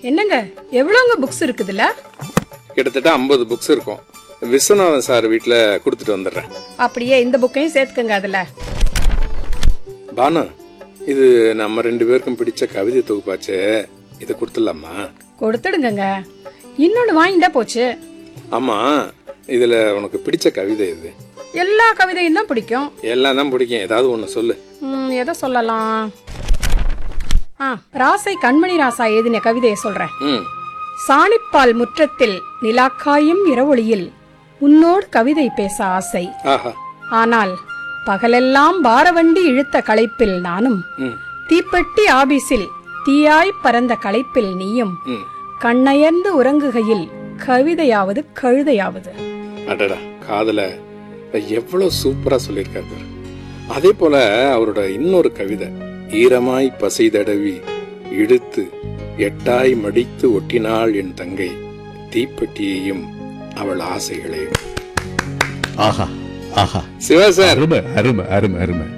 என்னங்க எவ்வளோங்க புக்ஸ் இருக்குதுல்ல கிட்டத்தட்ட ஐம்பது புக்ஸ் இருக்கும் விஸ்வநாதன் சார் வீட்டில் கொடுத்துட்டு வந்துடுறேன் அப்படியே இந்த புக்கையும் சேர்த்துக்கங்க அதுல பானு இது நம்ம ரெண்டு பேருக்கும் பிடிச்ச கவிதை தொகுப்பாச்சே இதை கொடுத்துடலாமா கொடுத்துடுங்கங்க இன்னொன்னு வாங்கிட்டா போச்சு ஆமா இதுல உனக்கு பிடிச்ச கவிதை இது எல்லா கவிதையும் தான் பிடிக்கும் எல்லாம் தான் பிடிக்கும் ஏதாவது ஒன்று சொல்லு ம், எதை சொல்லலாம் ஆ ராசை கண்மணி ராசா எழுதின கவிதையை சொல்றேன் ம் சாணிப்பால் முற்றத்தில் நிலாக்காயும் இரவொளியில் உன்னோடு கவிதை பேச ஆசை ஆஹா ஆனால் பகலெல்லாம் பாரவண்டி இழுத்த களைப்பில் நானும் ம் தீப்பெட்டி ஆபீஸில் தீயாய் பறந்த களைப்பில் நீயும் ம் கண்ணயர்ந்து உறங்குகையில் கவிதையாவது கழுதையாவது அடடா காதல எவ்வளவு சூப்பரா சொல்லியிருக்காரு பாரு. அதே போல அவரோட இன்னொரு கவிதை ஈரமாய் பசை தடவி இழுத்து எட்டாய் மடித்து ஒட்டினாள் என் தங்கை தீப்பெட்டியையும் அவள் ஆசைகளையும் ஆஹா ஆஹா சிவா சார் அருமை அருமை அருமை அருமை